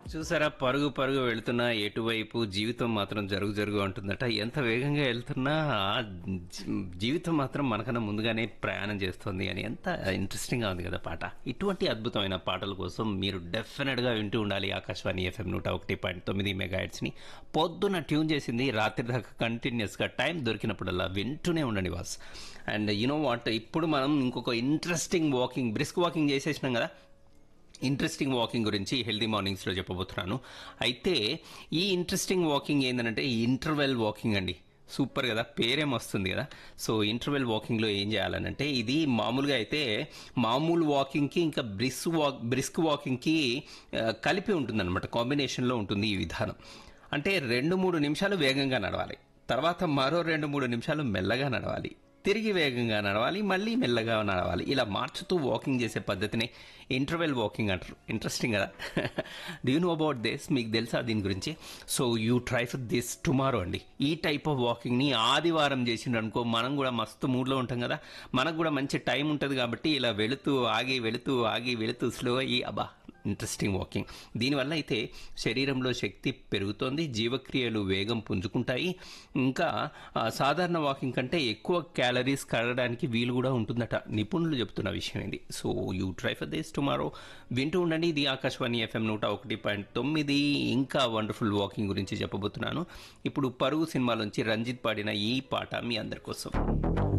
చూసారా పరుగు పరుగు వెళ్తున్నా ఎటువైపు జీవితం మాత్రం జరుగు జరుగు అంటుందట ఎంత వేగంగా వెళ్తున్నా ఆ జీ- జీవితం మాత్రం మనకన్నా ముందుగానే ప్రయాణం చేస్తుంది అని ఎంత ఇంట్రెస్టింగ్ గా ఉంది కదా పాట ఇటువంటి అద్భుతమైన పాటల కోసం మీరు డెఫినెట్ గా వింటూ ఉండాలి ఆకాశవాణి ఎఫ్ఎం నూట ఒకటి పాయింట్ తొమ్మిది మెగా ని పొద్దున ట్యూన్ చేసింది రాత్రి దాకా కంటిన్యూస్ గా టైం దొరికినప్పుడల్లా వింటూనే ఉండండి వాస్ అండ్ యునో వాట్ ఇప్పుడు మనం ఇంకొక ఇంట్రెస్టింగ్ వాకింగ్ బ్రిస్క్ వాకింగ్ చేసేసినాం కదా ఇంట్రెస్టింగ్ వాకింగ్ గురించి హెల్దీ మార్నింగ్స్లో చెప్పబోతున్నాను అయితే ఈ ఇంట్రెస్టింగ్ వాకింగ్ ఏంటంటే ఇంటర్వెల్ వాకింగ్ అండి సూపర్ కదా పేరేం వస్తుంది కదా సో ఇంటర్వెల్ వాకింగ్లో ఏం చేయాలనంటే ఇది మామూలుగా అయితే మామూలు వాకింగ్కి ఇంకా బ్రిస్ వాక్ బ్రిస్క్ వాకింగ్కి ఆ, కలిపి ఉంటుంది అనమాట కాంబినేషన్లో ఉంటుంది ఈ విధానం అంటే రెండు మూడు నిమిషాలు వేగంగా నడవాలి తర్వాత మరో రెండు మూడు నిమిషాలు మెల్లగా నడవాలి తిరిగి వేగంగా నడవాలి మళ్ళీ మెల్లగా నడవాలి ఇలా మార్చుతూ వాకింగ్ చేసే పద్ధతిని ఇంటర్వెల్ వాకింగ్ అంటారు ఇంట్రెస్టింగ్ కదా do you know about this మీకు తెలుసా దీని గురించి so you try for this tomorrow అండి ఈ టైప్ ఆఫ్ వాకింగ్ని ఆదివారం చేసిండ్రు అనుకో మనం కూడా మస్తు మూడ్లో ఉంటాం కదా మనకు కూడా మంచి టైం ఉంటుంది కాబట్టి ఇలా వెళుతూ ఆగి వెళుతూ ఆగి వెళుతూ స్లో అయ్యి అబ్బా ఇంట్రెస్టింగ్ వాకింగ్ దీనివల్ల అయితే శరీరంలో శక్తి పెరుగుతోంది జీవక్రియలు వేగం పుంజుకుంటాయి ఇంకా ఆ, సాధారణ వాకింగ్ కంటే ఎక్కువ క్యాలరీస్ కడగడానికి వీలు కూడా ఉంటుందట నిపుణులు చెప్తున్న విషయం ఇది so you try for this tomorrow వింటూ ఉండండి ఇది ఆకాశవాణి ఎఫ్ఎం నూట ఒకటి పాయింట్ తొమ్మిది ఇంకా వండర్ఫుల్ వాకింగ్ గురించి చెప్పబోతున్నాను ఇప్పుడు పరుగు సినిమాలోంచి రంజిత్ పాడిన ఈ పాట మీ అందరి కోసం